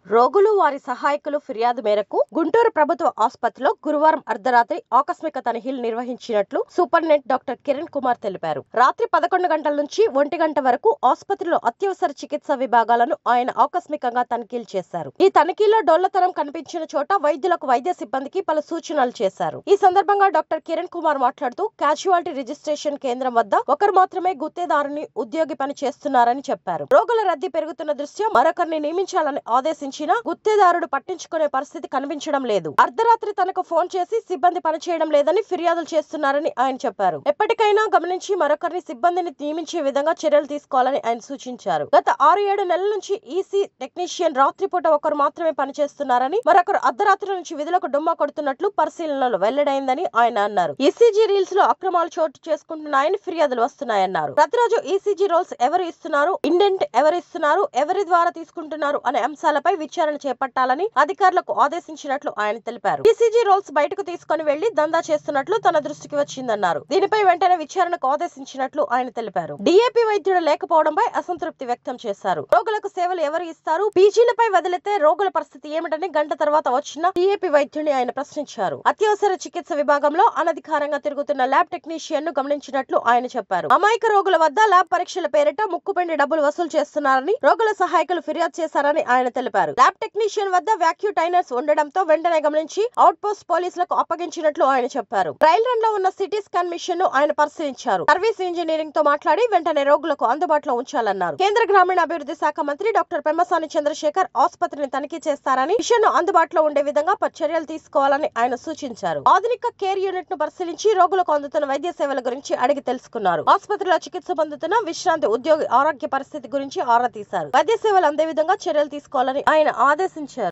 రోగులు వారి సహాయకులు ఫిర్యాదు మేరకు గుంటూరు ప్రభుత్వ ఆసుపత్రిలో గురువారం అర్ధరాత్రి ఆకస్మిక తనిఖీలు నిర్వహించినట్లు సూపరింటెండెంట్ డాక్టర్ కిరణ్ కుమార్ తెలిపారు రాత్రి పదకొండు గంటల నుంచి ఒంటి గంట వరకు ఆసుపత్రిలో అత్యవసర చికిత్స విభాగాలను ఆయన ఆకస్మికంగా తనిఖీలు చేశారు ఈ తనిఖీలో డొల్లతనం కనిపించిన చోట వైద్యులకు వైద్య సిబ్బందికి పలు సూచనలు చేశారు ఈ సందర్భంగా డాక్టర్ కిరణ్ కుమార్ మాట్లాడుతూ క్యాజువాలిటీ రిజిస్ట్రేషన్ కేంద్రం వద్ద ఒకరు మాత్రమే గుత్తేదారుని ఉద్యోగి పని చేస్తున్నారని చెప్పారు రోగుల రద్దీ పెరుగుతున్న దృష్ట్యా మరొకరిని నియమించాలని ఆదేశించినా గుత్తేదారుడు పట్టించుకునే పరిస్థితి కనిపించడం లేదు అర్ధరాత్రి తనకు ఫోన్ చేసి సిబ్బంది పనిచేయడం లేదని ఫిర్యాదులు చేస్తున్నారని ఆయన చెప్పారు ఎప్పటికైనా గమనించి మరొకరిని సిబ్బందిని నియమించే విధంగా చర్యలు తీసుకోవాలని ఆయన సూచించారు గత ఆరు ఏడు నెలల నుంచి ఈసీ టెక్నీషియన్ రాత్రిపూట ఒకరు మాత్రమే పనిచేస్తున్నారని మరొకరు అర్ధరాత్రి నుంచి విధులకు డుమ్మా కొడుతున్నట్లు పరిశీలనలో వెల్లడైందని ఆయన అన్నారు ఈసీజీ రీల్స్ లో అక్రమాలు చోటు చేసుకుంటున్నాయని ఫిర్యాదులు వస్తున్నాయన్నారు ప్రతిరోజు ఈసీజీ రోల్స్ ఎవరు ఇస్తున్నారు ఇండెంట్ ఎవరు ఇస్తున్నారు ఎవరి ద్వారా తీసుకుంటున్నారు అనే అంశాలపై విచారణ చేపట్టాలని అధికారులకు ఆదేశించినట్లు ఆయన తెలిపారు ఈసీజీ రోల్స్ బయటకు తీసుకొని వెళ్లి దందా చేస్తున్నట్లు తన దృష్టికి వచ్చిందన్నారు దీనిపై వెంటనే విచారణకు ఆదేశించినట్లు ఆయన తెలిపారు డిఏపీ వైద్యుడు లేకపోవడంపై అసంతృప్తి వ్యక్తం చేశారు రోగులకు సేవలు ఎవరు ఇస్తారు పీజీలపై వదిలితే రోగుల పరిస్థితి ఏమిటని గంట తర్వాత వచ్చిన డిఏపీ వైద్యుడిని ఆయన ప్రశ్నించారు అత్యవసర చికిత్స విభాగంలో అనధికారంగా తిరుగుతున్న ల్యాబ్ టెక్నీషియన్ ను గమనించినట్లు ఆయన చెప్పారు అమాయక రోగుల వద్ద ల్యాబ్ పరీక్షల పేరిట ముక్కుపిండి డబ్బులు వసూలు చేస్తున్నారని రోగుల సహాయకులు ఫిర్యాదు చేశారని ఆయన తెలిపారు ల్యాబ్ టెక్నీషియన్ వద్ద వ్యాక్యూ టైనర్స్ ఉండడంతో వెంటనే గమనించి అవుట్ పోస్ట్ పోలీసులకు అప్పగించినట్లు ఆయన చెప్పారు ట్రయల్ రన్ లో ఉన్న సిటీ స్కాన్ మిషన్ ను ఆయన పరిశీలించారు సర్వీస్ ఇంజనీరింగ్ తో మాట్లాడి వెంటనే రోగులకు అందుబాటులో ఉంచాలన్నారు కేంద్ర గ్రామీణ అభివృద్ధి శాఖ మంత్రి డాక్టర్ పెమ్మసాని చంద్రశేఖర్ ఆసుపత్రిని తనిఖీ చేస్తారని మిషన్ ను అందుబాటులో ఉండే విధంగా ప- చర్యలు తీసుకోవాలని ఆయన సూచించారు ఆధునిక కేర్ యూనిట్ ను పరిశీలించి రోగులకు అందుతున్న వైద్య సేవల గురించి అడిగి తెలుసుకున్నారు ఆసుపత్రిలో చికిత్స పొందుతున్న విశ్రాంతి ఉద్యోగి ఆరోగ్య పరిస్థితి గురించి ఆరా తీశారు వైద్య సేవలు అందే విధంగా చర్యలు తీసుకోవాలని ఆయన ఆదేశించారు